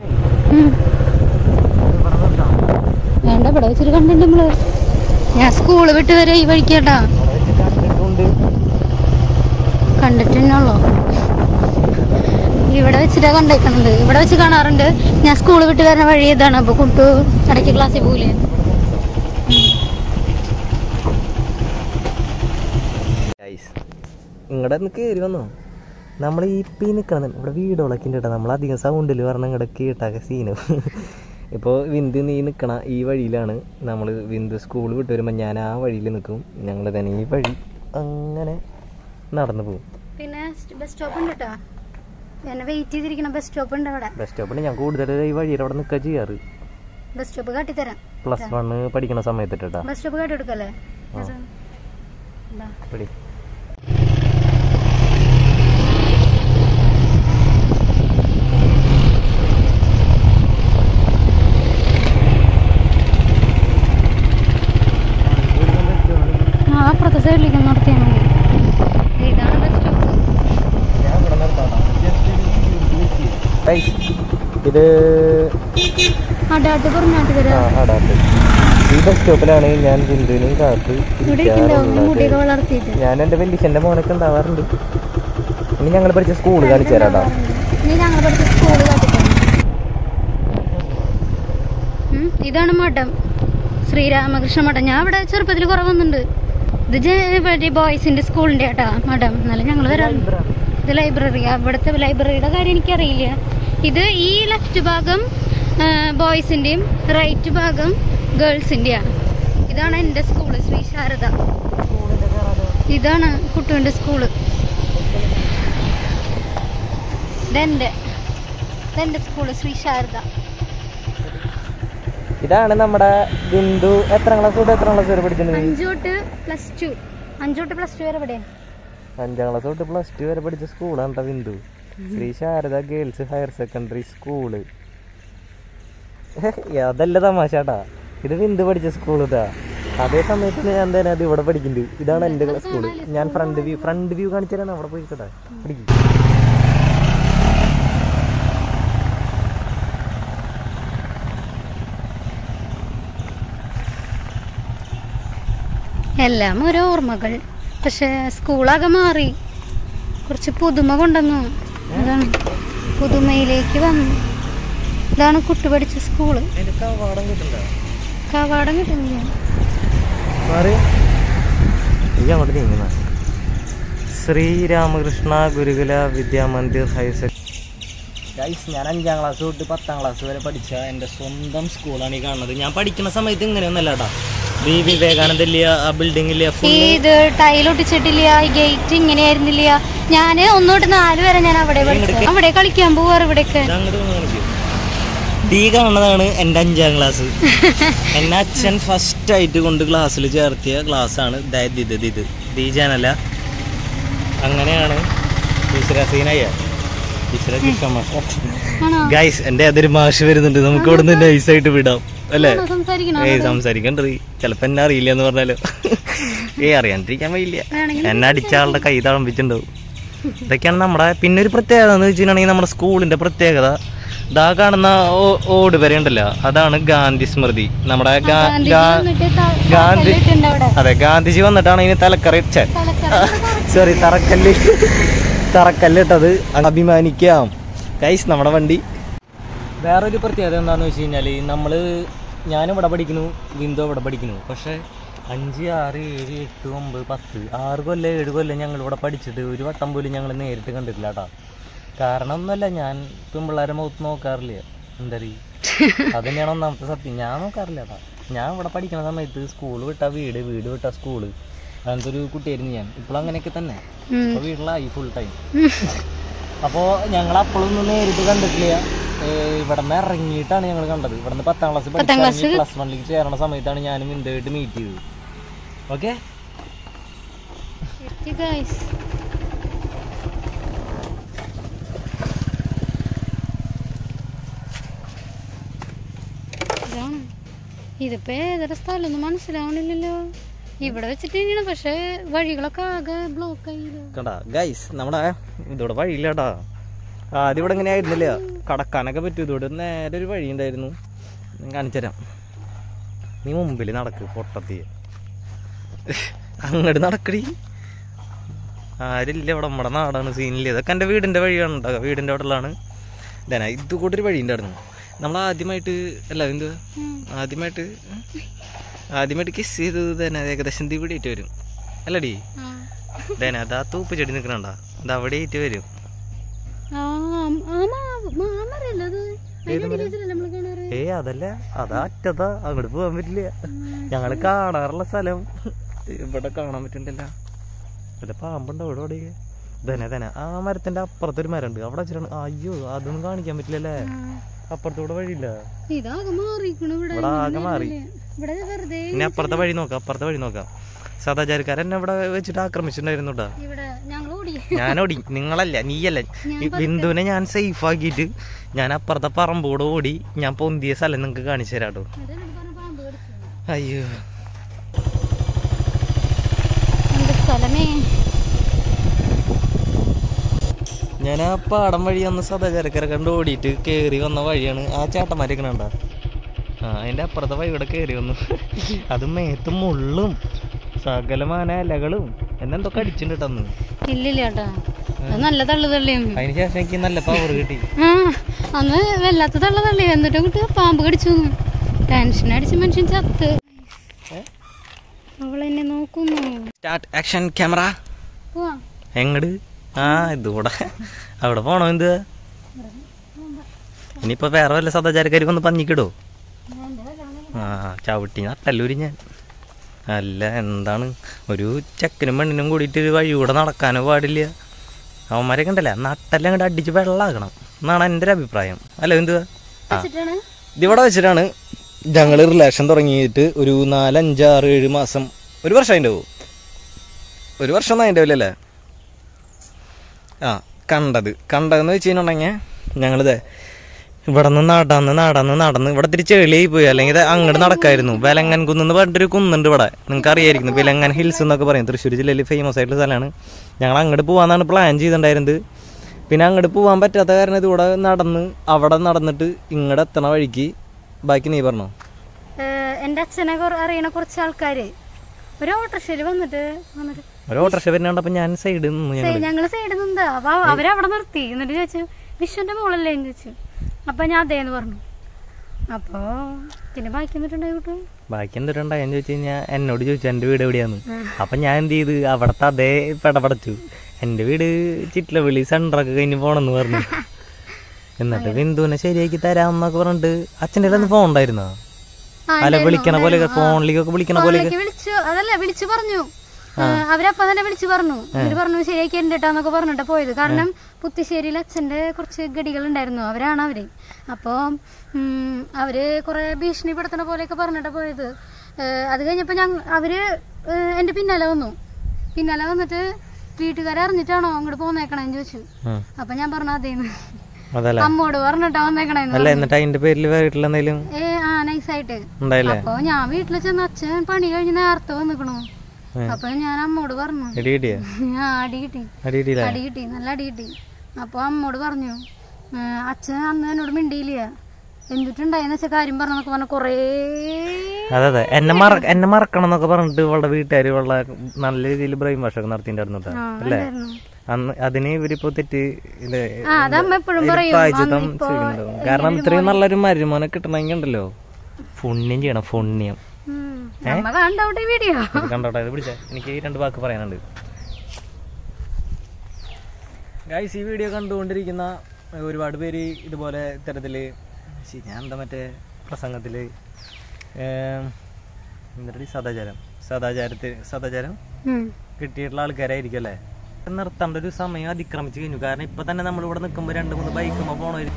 വേണ്ട ഇവിടെ വെച്ചിട്ട് കണ്ടിട്ടുണ്ട് നമ്മള് ഞാൻ സ്കൂള് വിട്ട് വരെ ഈ വഴിക്കേട്ടാ അവിടെ വെച്ച് കണ്ടിട്ടുണ്ട് കണ്ടിട്ടുള്ളോ ഇവിടെ വെച്ചിട്ടാ കണ്ടേക്കുന്നത് ഇവിടെ വെച്ച് കാണാറുണ്ട് ഞാൻ സ്കൂള് വിട്ട് വരുന്ന വഴി ഇതാണ് അപ്പൊ കുട്ടു ഇടയ്ക്ക് ക്ലാസ്സിൽ പോകില്ലേ ഗൈസ് ഇങ്ങടെ ഒന്ന് കയറി വന്നോ നമ്മൾ ഈ പീ നിക്കണം ഇവിടെ വീടുകളൊക്കെ ഉണ്ട് കേട്ടോ നമ്മൾ അധികം സൗണ്ടിൽ പറഞ്ഞ ഇങ്ങടെ കേട്ടാക്ക സീന് ഇപ്പോൾ വിന്ദു നീ നിൽക്കണ ഈ വഴിയിലാണ് നമ്മൾ വിന്ദു സ്കൂൾ വിട്ട് വരുമ്പോൾ ഞാൻ ആ വഴിയിൽ നിൽക്കും ഞങ്ങൾ തന്നെ ഈ വഴി അങ്ങനെ നടന്നു പോകും പിന്നെ ബസ് സ്റ്റോപ്പ് ഉണ്ട് കേട്ടോ എന്നെ വെയിറ്റ് ചെയ്തിരിക്കണ ബസ് സ്റ്റോപ്പ് ഉണ്ട് അവിടെ ബസ് സ്റ്റോപ്പിൽ ഞാൻ കൂടുതൽ ഈ വഴിയിൽ അവിടെ നിൽക്കുക ചെയ്യാറ് ബസ് സ്റ്റോപ്പ് കാട്ടിത്തരാം പ്ലസ് വണ്ണ് പഠിക്കണ സമയത്ത് കേട്ടാ ബസ് സ്റ്റോപ്പ് കാട്ടി എടുക്കല്ലേ ആ. ഇതാ. പിടി ആ അപ്പുറത്തെ സൈഡിലേക്ക് നിർത്തിയാൽ മതി ഇതാണ് ബസ് സ്റ്റോപ്പ് ഗൈസ്, ഇത് അടാട്ട് പറഞ്ഞാട്ട് ആ തരാം അടാട്ട് ഈ ബസ് സ്റ്റോപ്പിലാണ് ഞാൻ ബിന്ദുവിനെയും കാത്ത് ഇവിടെ ഇരിക്കണ്ടാവും മുടിയൊക്കെ ഇരിക്കാറുള്ളത്. വളർത്തിയിട്ട് ഞാൻ എൻ്റെ വലിയച്ഛൻ്റെ മോനൊക്കെ ഉണ്ടാവാറുണ്ട് ഇനി ഞങ്ങൾ പഠിച്ച സ്കൂൾ കാണിച്ചു തരാട്ടാ നീ ഞങ്ങൾ പഠിച്ച സ്കൂള് കാട്ടിത്തരാം ഉം, ഇതാണ് മഠം ശ്രീരാമകൃഷ്ണ മഠം ഞാൻ ഇവിടെ ചെറുപ്പത്തിൽ കുറെ വന്നിട്ടുണ്ട് ഇത് ജെ- മറ്റേ ബോയ്സിന്റെ സ്കൂളിന്റെ ആട്ടാ മഠം എന്നാലും ഞങ്ങൾ വരാറുണ്ട് ഇത് ലൈബ്രറി ഇവിടുത്തെ ലൈബ്രറിയുടെ കാര്യം എനിക്കറിയില്ല ഇത് ഈ ലെഫ്റ്റ് ഭാഗം ബോയ്സിന്റെയും റൈറ്റ് ഭാഗം ഗേൾസിന്റെയാണ് ഇതാണ് എൻ്റെ സ്കൂള് ശ്രീ ശാരദ ഇതാണ് കുട്ടുവിൻ്റെ സ്കൂള് ഇതെൻ്റെ ഇതെൻ്റെ സ്കൂള് ശ്രീ ശാരദ ഇതാണ് നമ്മുടെ ബിന്ദു എത്ര ക്ലാസ് തൊട്ട് എത്ര ക്ലാസ് വരെ പഠിച്ചിട്ടുണ്ട് അഞ്ചു തൊട്ട് പ്ലസ് ടു അഞ്ചു തൊട്ട് പ്ലസ് ടു വരെ എവിടെയാണ് അഞ്ചാം ക്ലാസ് തൊട്ട് പ്ലസ് ടു വരെ പഠിച്ച സ്കൂളാണ് കേട്ടോ Bindu Sree Sharada girls higher secondary school അതല്ല തമാശ കേട്ടാ ഇത് ബിന്ദു പഠിച്ച സ്കൂൾ ഇതാ അതേ സമയത്ത് ഞാൻ തന്നെ അത് ഇവിടെ പഠിക്കുന്നുണ്ട് ഇതാണ് എൻ്റെ സ്കൂള് ഞാൻ ഫ്രണ്ട് വ്യൂ ഫ്രണ്ട് വ്യൂ കാണിച്ചു തരാണ് അവിടെ പോയി കേട്ടാ പഠിക്കും എല്ലാം ഓരോ ഓർമ്മകൾ പക്ഷെ സ്കൂളാകെ മാറി കുറച്ച് പുതുമ കൊണ്ടുവന്നു അതാണ് പുതുമയിലേക്ക് വന്നു ഇതാണ് കുട്ടി പഠിച്ച സ്കൂള് അതിന്റെ കവാടം കിട്ടണ്ട കവാടം കിട്ടുന്നില്ല മാറി ഈ അങ്ങോട്ട് നീങ്ങുന്ന ശ്രീരാമകൃഷ്ണ ഗുരുകുല വിദ്യാമന്ദിർ ഹയർ സെക്കൻഡറി ഗൈസ് ഞാൻ അഞ്ചാം ക്ലാസ് തൊട്ട് പത്താം ക്ലാസ് വരെ പഠിച്ച എൻ്റെ സ്വന്തം സ്കൂളാണ് ഈ കാണുന്നത് ഞാൻ പഠിക്കുന്ന സമയത്ത് ഇങ്ങനെയൊന്നല്ല കേട്ടാ ഈ വിവേകാനന്ദ ഇല്ല ആ ബിൽഡിംഗ് ഇല്ല ഈ ഫുൾ ഇത് ടൈൽ ഒട്ടിച്ചിട്ടില്ല ഈ ഗേറ്റ് ഇങ്ങനെ ആയിരുന്നില്ല ഞാന് ഒന്ന് തൊട്ട് നാല് വരെ ഞാൻ അവിടെ പഠിച്ചു അവിടെ കളിക്കാൻ പോവാറ് ഇവിടെയൊക്കെ ഈ കാണുന്നതാണ് എൻ്റെ അഞ്ചാം ക്ലാസ് എന്നെ അച്ഛൻ ഫസ്റ്റ് ആയിട്ട് കൊണ്ട് ക്ലാസ്സിൽ ചേർത്തിയ ക്ലാസ്സാണ് ദായത് ഇത് ഇത് ഇത് ഈ ചാനല അങ്ങനെയാണ് ഈശ്വരസീനയ്യ ഈശ്വര ആണോ ഗൈസ് എൻ്റെ അതൊരു മാഷ് വരുന്നുണ്ട് നമുക്ക് ഇവിടെ നിന്ന് നൈസായിട്ട് വിടാം അല്ലേ ആണോ സംസാരിക്കണോ ഏയ് സംസാരിക്കണ്ടേ ചിലപ്പോ എന്നെ അറിയില്ല എന്ന് പറഞ്ഞാലോ ഏയ് അറിയാണ്ടിരിക്കാൻ വയ്യില്ല വേണമെങ്കിൽ എന്നെ അടിച്ച ആളുടെ കൈ തളമ്പിച്ചിട്ടുണ്ടാവും ഇതൊക്കെയാണ് നമ്മുടെ പിന്നെ ഒരു പ്രത്യേകത എന്ന് വെച്ചിട്ടുണ്ടെങ്കിൽ നമ്മുടെ സ്കൂളിന്റെ പ്രത്യേകത ഇതാ കാണുന്ന ഓ- ഓട് വരെ ഉണ്ടല്ലോ അതാണ് ഗാന്ധി സ്മൃതി നമ്മുടെ ഗാ- ഗാന്ധിജി ഗാ- വന്നിട്ട് ത- ഗാന്ധി തലക്കല്ലിട്ടുണ്ട് അവിടെ അതെ ഗാന്ധിജി വന്നിട്ടാണ് ഇതിന് തലക്കറി ഛെ, തലക്കറി സോറി തറക്കല്ല് തറക്കല്ലിട്ടത് അഭിമാനിക്കാം ഗൈസ് നമ്മുടെ വണ്ടി വേറൊരു പ്രത്യേകത എന്താണെന്ന് വെച്ച് കഴിഞ്ഞാൽ നമ്മൾ ഞാനിവിടെ പഠിക്കുന്നു വിന്ദു ഇവിടെ പഠിക്കുന്നു പക്ഷേ അഞ്ച് ആറ് ഏഴ് എട്ട് ഒമ്പത് പത്ത് ആറ് കൊല്ലം ഏഴ് കൊല്ലം ഞങ്ങൾ ഇവിടെ പഠിച്ചിട്ട് ഒരു വട്ടം പോലും ഞങ്ങൾ നേരിട്ട് കണ്ടിട്ടില്ല കേട്ടോ കാരണം ഒന്നുമല്ല ഞാൻ പെൺപിള്ളേരെ മുഖത്ത് നോക്കാറില്ല എന്തറി അത് തന്നെയാണ് ഒന്നാമത്തെ സത്യം ഞാൻ നോക്കാറില്ല കേട്ടോ ഞാൻ ഇവിടെ പഠിക്കുന്ന സമയത്ത് സ്കൂൾ വിട്ട വീട് വീട് വിട്ട സ്കൂള് അങ്ങനത്തെ ഒരു കുട്ടിയായിരുന്നു ഞാൻ ഇപ്പോഴും അങ്ങനെയൊക്കെ തന്നെ ഉം. ഇപ്പൊ വീട്ടിലായി ഫുൾ ടൈം അപ്പോൾ ഞങ്ങൾ അപ്പോഴൊന്നും നേരിട്ട് കണ്ടിട്ടില്ല ഏഹ് ഇവിടുന്ന് ഇറങ്ങിയിട്ടാണ് ഞങ്ങൾ കണ്ടത് ഇവിടുന്ന് പത്താം ക്ലാസ് പത്താം പഠിച്ച് പ്ലസ് വണ്ണിലേക്ക് ചേരണ സമയത്താണ് ഞാനും ഇന്ത്യയായിട്ട് മീറ്റ് ചെയ്തത് ഓക്കെ എത്തി guys. ഇതാണ് ഇതിപ്പോ ഏതൊരു സ്ഥലമൊന്നും മനസ്സിലാവണില്ലല്ലോ ഇവിടെ വെച്ചിട്ട് തന്നെയാണ് പക്ഷെ വഴികളൊക്കെ ആകെ ബ്ലോക്ക് ആയില്ലോ കണ്ടാ ഗൈസ് നമ്മുടെ ഇതോടെ വഴിയില്ലടാ ആദ്യം ഇവിടെ ഇങ്ങനെ ആയിരുന്നില്ല കടക്കാനൊക്കെ പറ്റും ഇതോടെ നേരെ ഒരു വഴി ഉണ്ടായിരുന്നു ഞാൻ കാണിച്ചുതരാം നീ മുമ്പിൽ നടക്ക് പൊട്ടത്തിയ അങ്ങോട്ട് നടക്കടി ആരില്ല ഇവിടെ നമ്മുടെ നാടാണ് സീനില്ല ഇതൊക്കെ എൻ്റെ വീടിൻ്റെ വഴിയാണ് ഉണ്ടാകുക വീടിൻ്റെ അവിടെയുള്ളതാണ് ഇതന്നെ ഇത് കൂടെ ഒരു വഴി ഉണ്ടായിരുന്നു നമ്മൾ ആദ്യമായിട്ട് അല്ല എന്ത് ഉം. ആദ്യമായിട്ട് ആദ്യമായിട്ട് കിസ് ചെയ്തത് തന്നെ ഏകദേശം ഇത് ഇവിടെ ആയിട്ട് വരും അല്ലടി ആ. ഇതന്നെ അതാ തൂപ്പ് ചെടി നിൽക്കണണ്ട അത് അവിടെ ആയിട്ട് വരും ആ, ആ മാവ്- മാമരല്ലേ അത്? അതിന്റെ അടിയിൽ വെച്ചിട്ടല്ലേ നമ്മള് കാണാറ്? ഏയ് അതല്ല അതാ അറ്റതാ അങ്ങോട്ട് പോകാൻ പറ്റില്ല ഞങ്ങള് കാണാറുള്ള സ്ഥലം ഇവിടെ കാണാൻ പറ്റണ്ടല്ല ഇവിടെ പാമ്പുണ്ടോ ഇവിടെ ഇവിടെ തന്നെ തന്നെ ആ മരത്തിന്റെ അപ്പുറത്തൊരു മരമുണ്ട് അവിടെ വെച്ചിട്ടാണ് അയ്യോ അതൊന്നും കാണിക്കാൻ പറ്റില്ലല്ലേ അപ്പുറത്തൂടെ വഴിയില്ല ഇതാകെ മാറിക്കണു ഇവിടെ ഇവിടെ ആകെ മാറി ഇവിടെ വെറുതെ ഇനി അപ്പുറത്തെ വഴി നോക്കാം അപ്പുറത്തെ വഴി നോക്കാം സദാചാരക്കാരൻ എന്നെ ഇവിടെ വെച്ചിട്ട് ആക്രമിച്ചിട്ടുണ്ടായിരുന്നു കേട്ടോ ഇവിടെ ഞങ്ങൾ ഓടി ഞാനോടി നിങ്ങളല്ല നീയല്ല ഈ ബിന്ദുവിനെ ഞാൻ സേഫ് ആക്കിയിട്ട് ഞാൻ അപ്പുറത്തെ പറമ്പോടെ ഓടി ഞാൻ പൊന്തിയ സ്ഥലം നിങ്ങൾക്ക് കാണിച്ചു തരാം കേട്ടോ എന്നിട്ട് എന്നോട് പറഞ്ഞു പാമ്പ് കടിച്ചു അയ്യോ എന്റെ സ്ഥലമേ ഞാൻ ആ പാടം വഴി അന്ന് സദാചാരക്കാരെ കണ്ട് ഓടിയിട്ട് കയറി വന്ന വഴിയാണ് ആ ചേട്ടന്മാരൊക്കെ കണ്ട ആ അതിന്റെ അപ്പുറത്തെ വഴി ഇവിടെ കയറി വന്നു അത് മേത്ത് മുള്ളും സകലമാന ഇലകളും എന്നെന്തൊക്കെ അടിച്ചിട്ടുണ്ട് കേട്ടോ അന്ന് ഇല്ലില്ല ചേട്ടാ അത് നല്ല തള്ളു തള്ളിയും അതിന് ശേഷം എനിക്ക് നല്ല പവർ കിട്ടി ആ അന്ന് വല്ലാത്ത തള്ള തള്ളി എന്നിട്ട് അങ്ങോട്ട് പാമ്പ് കടിച്ചു ടെൻഷൻ അടിച്ച് മനുഷ്യൻ ചത്ത് ഏ? അവളെന്നെ നോക്കുന്നു സ്റ്റാർട്ട് ആക്ഷൻ ക്യാമറ പോവാ എങ്ങട് ആ ഇതൂടെ അവിടെ പോണോ എന്ത് ഇനിയിപ്പോ വേറെ വല്ല സദാചാരക്കാർക്ക് ഒന്ന് പഞ്ഞിക്കിടോ ആ ചവിട്ടി നട്ടല്ലൂരി ഞാൻ അല്ല എന്താണ് ഒരു ചെക്കനും പെണ്ണിനും കൂടിയിട്ട് ഒരു വഴി കൂടെ നടക്കാനോ പാടില്ല അവന്മാരൊക്കെ ഉണ്ടല്ലേ നട്ടെല്ലാം അങ്ങോട്ട് അടിച്ച് വെള്ളമാക്കണം എന്നാണ് എൻ്റെ ഒരു അഭിപ്രായം അല്ല എന്തുവാ ആ വെച്ചിട്ടാണ് ഇതിവിടെ വെച്ചിട്ടാണ് ഞങ്ങൾ റിലേഷൻ തുടങ്ങിയിട്ട് ഒരു നാലഞ്ച് ആറ് ഏഴ് മാസം ഒരു വർഷം അതിൻ്റെ പോകും ഒരു വർഷം ഒന്നും അതിൻ്റെ അല്ലേ ആ കണ്ടത് കണ്ടതെന്ന് വെച്ച് കഴിഞ്ഞിട്ടുണ്ടെങ്കിൽ ഞങ്ങളിത് ഇവിടെ നിന്ന് നടന്ന് നടന്ന് നടന്ന് ഇവിടെ തിരി ചെളിയായി പോയി അല്ലെങ്കിൽ ഇത് അങ്ങോട്ട് നടക്കായിരുന്നു വിലങ്ങൻ കുന്ന് എന്ന് പറഞ്ഞിട്ടൊരു കുന്നുണ്ട് ഇവിടെ നിങ്ങൾക്ക് അറിയായിരിക്കുന്നു വിലങ്ങൻ ഹിൽസ് എന്നൊക്കെ പറയും തൃശ്ശൂർ ജില്ലയിൽ ഫേമസ് ആയിട്ടുള്ള സ്ഥലമാണ് ഞങ്ങൾ അങ്ങോട്ട് പോകാമെന്നാണ് പ്ലാൻ ചെയ്തിട്ടുണ്ടായിരുന്നത് പിന്നെ അങ്ങോട്ട് പോകാൻ പറ്റാത്ത കാരണം ഇത് ഇവിടെ നടന്ന് അവിടെ നടന്നിട്ട് ഇങ്ങോട്ട് എത്തണ വഴിക്ക് ബാക്കി നീ പറഞ്ഞോ എൻ്റെ അച്ഛനെ കുറെ- അറിയണ കുറച്ച് ആൾക്കാര് ഒരു ഓട്ടോറിക്ഷയിൽ വന്നിട്ട് വന്നിട്ട് ഒരു ഓട്ടോറിക്ഷ വരുന്നുണ്ടപ്പോൾ ഞാൻ സൈഡിൽ നിന്നു ഞങ്ങൾ സൈ- ഞങ്ങള് സൈഡിൽ നിന്നാ അപ്പൊ അവരവിടെ നിർത്തി എന്നിട്ട് ചോദിച്ചു വിഷുവിന്റെ മോളല്ലേ എന്ന് ചോദിച്ചു അപ്പൊ ഞാൻ അതേന്ന് പറഞ്ഞു അപ്പൊ പിന്നെ ബാക്കി എന്നിട്ടുണ്ടായി കിട്ടും ബാക്കി എന്തിട്ടുണ്ടായെന്ന് ചോദിച്ചു കഴിഞ്ഞാൽ എന്നോട് ചോദിച്ചു എൻ്റെ വീട് എവിടെയാന്ന് അപ്പം ഞാൻ എന്ത് ചെയ്ത് അവിടുത്തെ അതേ പെടപടച്ചു എൻ്റെ വീട് ചിറ്റലവിളി സെൻറ്ററൊക്കെ കഴിഞ്ഞ് പോണെന്ന് പറഞ്ഞു എന്നിട്ട് ബിന്ദുവിനെ ശരിയാക്കി തരാമെന്നൊക്കെ പറഞ്ഞിട്ട് അച്ഛൻ്റെ കയ്യിൽ ഫോൺ ഉണ്ടായിരുന്നോ ആ, അല്ല വിളിക്കണ പോലെ ഫോണിലേക്കൊക്കെ വിളിക്കണ പോലെ ഫോണിലേക്ക് വിളിച്ചു അതല്ല വിളിച്ചു പറഞ്ഞു ആ, അവരപ്പം തന്നെ വിളിച്ചു പറഞ്ഞു എന്നിട്ട് പറഞ്ഞു ശരിയാക്കി എന്റെട്ടാന്നൊക്കെ പറഞ്ഞിട്ട് പോയത് കാരണം പുത്തിശ്ശേരിയിൽ അച്ഛന്റെ കുറച്ച് ഗടികൾ ഉണ്ടായിരുന്നു അവരാണ് അവര് അപ്പോ ഉം, അവര് കുറെ ഭീഷണിപ്പെടുത്തണ പോലെയൊക്കെ പറഞ്ഞിട്ട് പോയത് ഏ, അത് കഴിഞ്ഞപ്പോ ഞങ്ങൾ അവര് ഏ, എന്റെ പിന്നാലെ വന്നു പിന്നാലെ വന്നിട്ട് വീട്ടുകാരെ അറിഞ്ഞിട്ടാണോ അങ്ങോട്ട് പോന്നേക്കണേന്ന് ചോദിച്ചു ഉം. അപ്പൊ ഞാൻ പറഞ്ഞു അതേന്ന് അതല്ല അമ്മോട് പറഞ്ഞിട്ടാ വന്നേക്കണേന്ന് അല്ല എന്നിട്ട് അതിന്റെ പേരിൽ വീട്ടിൽ എന്തെങ്കിലും ഏ ആ നൈസായിട്ട് ഉണ്ടായില്ലേ അപ്പൊ ഞാൻ വീട്ടിൽ ചെന്ന് അച്ഛൻ പണി കഴിഞ്ഞ് നേരത്തെ വന്നിക്കണു അപ്പൊ ഞാൻ അമ്മോട് പറഞ്ഞു ഇടി കിട്ടിയ ആ അടി കിട്ടി അടി കിട്ടിയില്ല അടി കിട്ടി നല്ല അടി കിട്ടി അപ്പൊ അമ്മോട് പറഞ്ഞു "ഏ, അച്ഛൻ അന്ന് എന്നോട് മിണ്ടിയില്ല എന്തിട്ടുണ്ടായെന്ന് വെച്ച കാര്യം പറഞ്ഞൊക്കെ പറഞ്ഞ കൊറേ അതെ അതെ എന്നെ മറ എന്നെ മറക്കണം എന്നൊക്കെ പറഞ്ഞിട്ട് ഇവളുടെ വീട്ടുകാർ ഇവളുടെ നല്ല രീതിയിൽ ബ്രെയിൻ വാഷ് ഒക്കെ നടത്തിയിട്ടുണ്ടായിരുന്നു കേട്ടോ ആ, അല്ലേ ഉണ്ടായിരുന്നു. അന്ന് അതിന് ഇവരിപ്പോ തെറ്റ് ഇത് ആ അതമ്മ എപ്പോഴും പറയും പ്രായച്ചിത്തം അന്ന് ഇപ്പൊ ചെയ്യുന്നുണ്ടാവും കാരണം ഇത്രയും നല്ലൊരു മരുമോനെ കിട്ടണമെങ്കിൽ ഉണ്ടല്ലോ പുണ്യം ചെയ്യണം പുണ്യം ഉം, അമ്മ കണ്ടോട്ടെ വീഡിയോ ഇത് കണ്ടോട്ടെ ഇത് പിടിച്ച എനിക്ക് രണ്ട് വാക്ക് പറയാനുണ്ട് ഗൈസ് ഈ വീഡിയോ കണ്ടുകൊണ്ടിരിക്കുന്ന ഒരുപാട് പേര് ഇതുപോലെ ഇത്തരത്തില് ശ്ശി, ഞാൻ എന്താ മറ്റേ പ്രസംഗത്തില് ഏം, എന്നിട്ട് സദാചാരം സദാചാരത്തിൽ സദാചാരം കിട്ടിയിട്ടുള്ള ആൾക്കാരായിരിക്കും അല്ലേ നിർത്തേണ്ട ഒരു സമയം അതിക്രമിച്ചു കഴിഞ്ഞു കാരണം ഇപ്പൊ തന്നെ നമ്മൾ ഇവിടെ നിൽക്കുമ്പോൾ രണ്ട് മൂന്ന് ബൈക്കുമ്പോ പോണവര്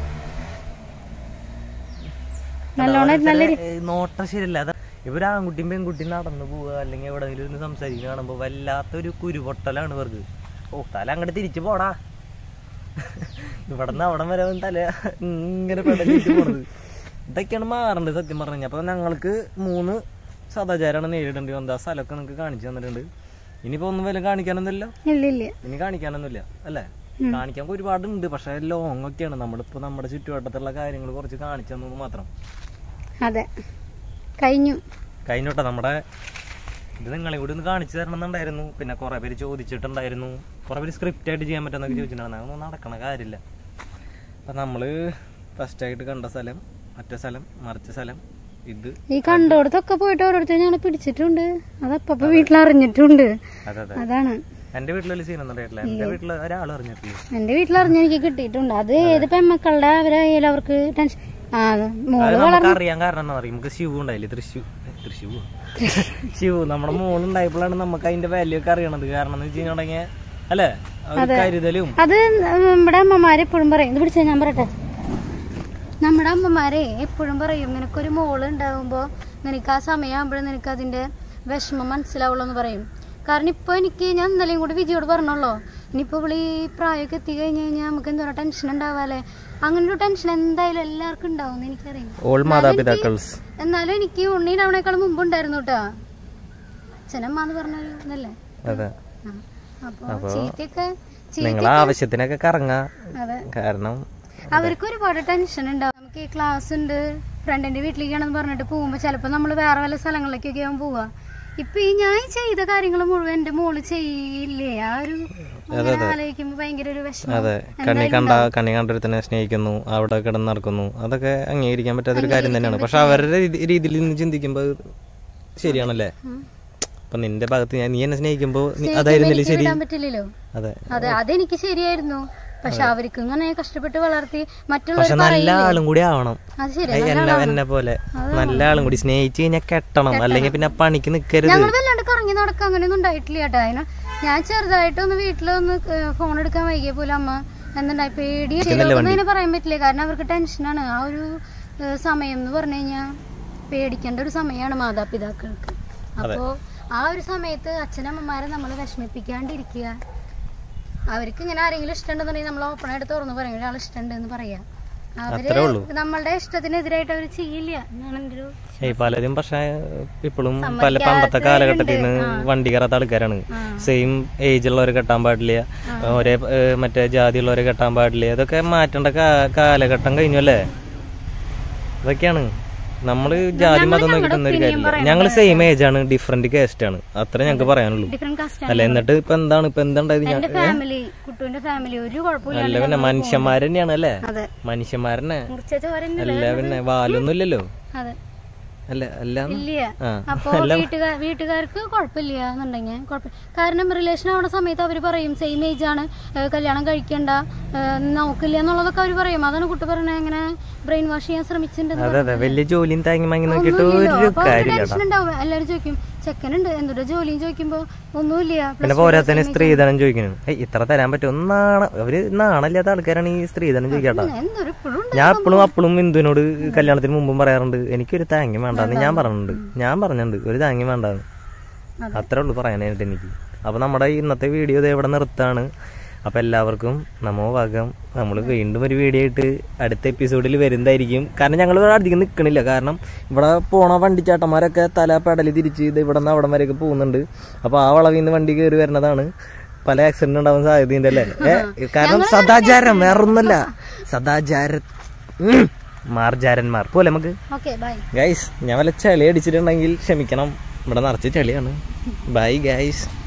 നല്ലോണം നല്ല ഏ, നോട്ടം ശരിയല്ല അത് ഇവര് ആൺകുട്ടിയും പെൺകുട്ടിയും നടന്നു പോവുക അല്ലെങ്കിൽ എവിടെയെങ്കിലും ഇരുന്ന് സംസാരിക്കുന്ന കാണുമ്പോൾ വല്ലാത്തൊരു കുരുപൊട്ടലാണ് ഇവർക്ക് ഓ തല അങ്ങോട്ട് തിരിച്ചു പോടാ ഇവിടെ നിന്ന് അവിടം വരെ വന്ന് തല ഇങ്ങനെ പെടലിട്ട് പോണത് ഇതൊക്കെയാണ് മാറേണ്ടത് സത്യം പറഞ്ഞു കഴിഞ്ഞാൽ അപ്പൊ ഞങ്ങൾക്ക് മൂന്ന് സദാചാരമാണ് നേരിടേണ്ടി വന്നത് ആ സ്ഥലമൊക്കെ നിങ്ങൾക്ക് കാണിച്ചു തന്നിട്ടുണ്ട് ഇനിയിപ്പോ ഒന്നും വല്ല കാണിക്കാനൊന്നുമില്ല ഇല്ല ഇല്ല ഇനി കാണിക്കാനൊന്നുമില്ല അല്ലേ കാണിക്കാൻ ഒരുപാടുണ്ട് പക്ഷെ ലോങ് ഒക്കെയാണ് നമ്മളിപ്പോ നമ്മുടെ ചുറ്റുവട്ടത്തുള്ള കാര്യങ്ങൾ കുറച്ച് കാണിച്ചു തന്നത് മാത്രം അതെ കഴിഞ്ഞു കഴിഞ്ഞോട്ടെ നമ്മുടെ ഇത് നിങ്ങളെ കൂടി ഒന്ന് കാണിച്ചു തരണം എന്നുണ്ടായിരുന്നു പിന്നെ കുറെ പേര് ചോദിച്ചിട്ടുണ്ടായിരുന്നു കുറെ പേര് സ്ക്രിപ്റ്റ് ആയിട്ട് ചെയ്യാൻ പറ്റുമെന്നൊക്കെ ചോദിച്ചിട്ടുണ്ടായിരുന്നു അതൊന്നും നടക്കണ കാര്യമില്ല അപ്പൊ നമ്മള് ഫസ്റ്റ് ആയിട്ട് കണ്ട സ്ഥലം മറ്റേ സ്ഥലം മറിച്ച സ്ഥലം ഇത് ഈ കണ്ടോടത്തൊക്കെ പോയിട്ട് ഓരോരുത്തർ ഞങ്ങളെ പിടിച്ചിട്ടുണ്ട് അതപ്പോ വീട്ടിൽ അറിഞ്ഞിട്ടുണ്ട് അതെ അതെ അതാണ് എന്റെ വീട്ടിലൊരു സീൻ ഒന്നും അറിയിട്ടില്ല എന്റെ വീട്ടിൽ ഒരാൾ അറിഞ്ഞിട്ടില്ല എന്റെ വീട്ടിൽ അറിഞ്ഞ എനിക്ക് കിട്ടിയിട്ടുണ്ട് അത് ഏത് പെമ്മക്കളുടെ അവരായാലും അവർക്ക് ടെൻഷൻ ആ അതെ. മോള് അത് നമുക്ക് അറിയാൻ കാരണം എന്താ പറയുക നമുക്ക് ശിവ ഉണ്ടായില്ലേ തൃശ്ശൂർ തൃശ്ശൂർ ശിവ നമ്മുടെ മോളുണ്ടായപ്പോഴാണ് നമുക്ക് അതിന്റെ വാല്യൂ ഒക്കെ അറിയണത് കാരണം എന്ന് വെച്ച് കഴിഞ്ഞാൽ അല്ലേ ആ ഒരു കരുതലും അത് നമ്മുടെ അമ്മമാര് എപ്പോഴും പറയും ഇത് പിടിച്ചാ ഞാൻ പറയട്ടെ നമ്മുടെ അമ്മമാരെ എപ്പോഴും പറയും നിനക്കൊരു മോള് ഉണ്ടാകുമ്പോ നിനക്ക് ആ സമയമാകുമ്പോഴും നിനക്ക് അതിന്റെ വിഷമം മനസ്സിലാവുള്ളൂ എന്ന് പറയും കാരണം ഇപ്പൊ എനിക്ക് ഞാൻ ഇന്നലെയും കൂടി വിജയോട് പറഞ്ഞല്ലോ ഇനിയിപ്പോ ഇവള് ഈ പ്രായമൊക്കെ എത്തി കഴിഞ്ഞ് കഴിഞ്ഞാൽ നമുക്ക് എന്തോരം ടെൻഷൻ ഉണ്ടാവാല്ലേ അങ്ങനെ ഒരു ടെൻഷൻ എന്തായാലും എല്ലാവർക്കും ഉണ്ടാവും എന്ന് എനിക്കറിയാം ഓൾ മാതാപിതാക്കൾസ് എന്നാലും എനിക്ക് ഉണ്ണീണ്ടാവണേക്കാളും മുമ്പ് ഉണ്ടായിരുന്നു കേട്ടോ അച്ഛനമ്മ എന്ന് പറഞ്ഞൊരു ഇതല്ലേ അതെ ആ. അപ്പൊ ചീത്തയൊക്കെ ചീ- നിങ്ങൾ ആവശ്യത്തിനൊക്കെ കറങ്ങാ അതെ കാരണം അവർക്ക് ഒരുപാട് ടെൻഷൻ ഉണ്ടാവും നമുക്ക് ഈ ക്ലാസ് ഉണ്ട് ഫ്രണ്ടിന്റെ വീട്ടിലേക്കാണെന്ന് പറഞ്ഞിട്ട് പോകുമ്പോ ചിലപ്പോ നമ്മൾ വേറെ വല്ല സ്ഥലങ്ങളിലേക്കൊക്കെ ആവും പോവാ ഇപ്പൊ ഈ ഞാൻ ചെയ്ത കാര്യങ്ങൾ മുഴുവൻ എന്റെ മോള് ചെയ്യില്ലേ ആ ഒരു അങ്ങനെ ആലോചിക്കുമ്പോ ഭയങ്കര ഒരു വിഷമം അതെ കണ്ണി കണ്ട കണ്ണി കണ്ടൊരുത്തനെ സ്നേഹിക്കുന്നു അവിടെ കിടന്ന് നടക്കുന്നു അതൊക്കെ അംഗീകരിക്കാൻ പറ്റാത്തൊരു കാര്യം തന്നെയാണ് പക്ഷെ അവരുടെ രീതി- രീതിയിൽ നിന്ന് ചിന്തിക്കുമ്പോൾ ശരിയാണല്ലേ ഉം. അപ്പൊ നിന്റെ ഭാഗത്ത് ഞാൻ നീ എന്നെ സ്നേഹിക്കുമ്പോ നീ- അതായിരുന്നില്ലേ എനിക്ക് ശരി വിടാൻ പറ്റില്ലല്ലോ അതെ അതെ അതെനിക്ക് ശരിയായിരുന്നു പക്ഷെ അവർക്ക് ഇങ്ങനെ കഷ്ടപ്പെട്ട് വളർത്തി മറ്റുള്ളവർ പക്ഷെ നല്ല ആളും കൂടി ആവണം അത് ശരി ഏയ് എന്നെ എന്നെ പോലെ നല്ല ആളും കൂടി സ്നേഹിച്ച് കഴിഞ്ഞാൽ കെട്ടണം അല്ലെങ്കിൽ പിന്നെ പണിക്ക് നിക്കരുത് ഞങ്ങൾ വല്ലാണ്ട് കറങ്ങി നടക്കുക അങ്ങനെയൊന്നും ഉണ്ടായിട്ടില്ല കേട്ടോ അതിന് ഞാൻ ചെറുതായിട്ടൊന്ന് വീട്ടിലൊന്ന് ഫോൺ എടുക്കാൻ വൈകിയ പോലെ അമ്മ എന്തുണ്ടായി പേടി ശരിയാവുന്നതിനെ പറയാൻ പറ്റില്ല കാരണം അവർക്ക് ടെൻഷനാണ് ആ ഒരു ഏഹ്, സമയം എന്ന് പറഞ്ഞു കഴിഞ്ഞാൽ പേടിക്കേണ്ട ഒരു സമയമാണ് മാതാപിതാക്കൾക്ക് അപ്പോ ആ ഒരു സമയത്ത് അച്ഛനമ്മമാരെ നമ്മൾ വിഷമിപ്പിക്കാണ്ടിരിക്കുക അവർക്ക് ഇങ്ങനെ ആരെങ്കിലും ഇഷ്ടമുണ്ടെന്നുണ്ടെങ്കിൽ നമ്മൾ ഓപ്പണായിട്ട് തുറന്ന് പറയും ഒരാൾ ഇഷ്ടമുണ്ട് എന്ന് പറയാ അത്രേ അവര് ഉള്ളൂ. നമ്മളുടെ ഇഷ്ടത്തിനെതിരായിട്ട് അവർ ചെയ്യില്ല എന്നാണ് എൻ്റെ ഒരു ഏയ് പലരും പക്ഷെ ഇപ്പോഴും പല പണ്ടത്തെ കാലഘട്ടത്തിൽ നിന്ന് വണ്ടി കയറാത്ത ആൾക്കാരാണ് സെയിം ഏജ് ഉള്ളവരെ കെട്ടാൻ പാടില്ല ഒരേ ഏഹ്, മറ്റേ ജാതി ഉള്ളവരെ കെട്ടാൻ പാടില്ല ഇതൊക്കെ മാറ്റേണ്ട കാ- കാലഘട്ടം കഴിഞ്ഞു അല്ലേ ഇതൊക്കെയാണ് നമ്മള് ജാതി മതം നോക്കിയിട്ടൊന്നും ഒരു കാര്യമില്ല ഞങ്ങൾ സെയിം ഏജ് ആണ് ഡിഫറെന്റ് കാസ്റ്റ് ആണ് അത്ര ഞങ്ങൾക്ക് പറയാനുള്ളൂ ഡിഫറെന്റ് കാസ്റ്റ് അല്ല എന്നിട്ട് ഇപ്പൊ എന്താണ് ഇപ്പൊ എന്താണ്ടായത് ഞാൻ എന്റെ ഫാമിലി കുട്ടുവിന്റെ ഫാമിലി ഒരു കുഴപ്പമില്ല അല്ല പിന്നെ മനുഷ്യന്മാര് തന്നെയാണ് അല്ലേ അതെ മനുഷ്യന്മാരനെ മുറിച്ച ചോരന്റെ അല്ല പിന്നെ വാലൊന്നും ഇല്ലല്ലോ അതെ അല്ല അല്ല ഇല്ല ആ അപ്പൊ വീട്ടുകാർ വീട്ടുകാർക്ക് കുഴപ്പമില്ല എന്നുണ്ടെങ്കിൽ കുഴപ്പം കാരണം റിലേഷൻ ആവുന്ന സമയത്ത് അവർ പറയും സെയിം ഏജ് ആണ് ഏഹ് കല്യാണം കഴിക്കണ്ട ഏഹ് നോക്കില്ല എന്നുള്ളതൊക്കെ അവർ പറയും അതാണ് കുട്ടി പറഞ്ഞത് ഇങ്ങനെ ബ്രെയിൻ വാഷ് ചെയ്യാൻ ശ്രമിച്ചിട്ടുണ്ട് അതെ അതെ വലിയ ജോലിയും താങ്ങി മാങ്ങി നോക്കിയിട്ട് ഒരു കാര്യമില്ല ടെൻഷൻ ഉണ്ടാവും എല്ലാരും ചോദിക്കും ചെക്കനുണ്ട് എന്തൊരു ജോലിയും ചോദിക്കുമ്പോ ഒന്നുമില്ല പിന്നെ പോരാത്തന്നെ സ്ത്രീധനം ചോദിക്കുന്നു ഏയ് ഇത്ര തരാൻ പറ്റുമോ നാണ അവര് നാണല്ലാത്ത ആൾക്കാരാണ് ഈ സ്ത്രീധനം ചോദിക്കാട്ടാ എന്തൊരു ഇപ്പോഴും ഞാൻ എപ്പോഴും അപ്പോഴും ബിന്ദുവിനോട് കല്യാണത്തിന് മുമ്പും പറയാറുണ്ട് എനിക്കൊരു താങ്ങി വേണ്ടാന്ന് ഞാൻ പറഞ്ഞിട്ടുണ്ട് ഞാൻ പറഞ്ഞിട്ടുണ്ട് ഒരു താങ്ങി വേണ്ടാന്ന് അത്രേ ഉള്ളൂ പറയാനായിട്ട് എനിക്ക് അപ്പൊ നമ്മുടെ ഇന്നത്തെ വീഡിയോ ഇത് ഇവിടെ നിർത്താണ് അപ്പൊ എല്ലാവർക്കും നമോ ഭാഗം നമ്മൾ വീണ്ടും ഒരു വീഡിയോ ആയിട്ട് അടുത്ത എപ്പിസോഡിൽ വരുന്നതായിരിക്കും കാരണം ഞങ്ങൾ ഇവിടെ അധികം നിൽക്കണില്ല കാരണം ഇവിടെ പോണ വണ്ടിച്ചാട്ടന്മാരൊക്കെ തല പെടലി തിരിച്ച് ഇത് ഇവിടെ നിന്ന് അവിടം വരെയൊക്കെ പോകുന്നുണ്ട് അപ്പൊ ആ വളവിൽ നിന്ന് വണ്ടി കയറി വരുന്നതാണ് പല ആക്സിഡന്റ് ഉണ്ടാവാൻ സാധ്യതയുണ്ട് അല്ലേ ഏ, കാരണം സദാചാരം വേറൊന്നല്ല സദാചാര ഉം. മാർജാരന്മാർ പോലെ നമുക്ക് ഓക്കെ ബൈ ഗൈസ് ഞാൻ വല്ല ചളി അടിച്ചിട്ടുണ്ടെങ്കിൽ ക്ഷമിക്കണം ഇവിടെ നിറച്ച് ചളിയാണ് ബൈ ഗൈസ്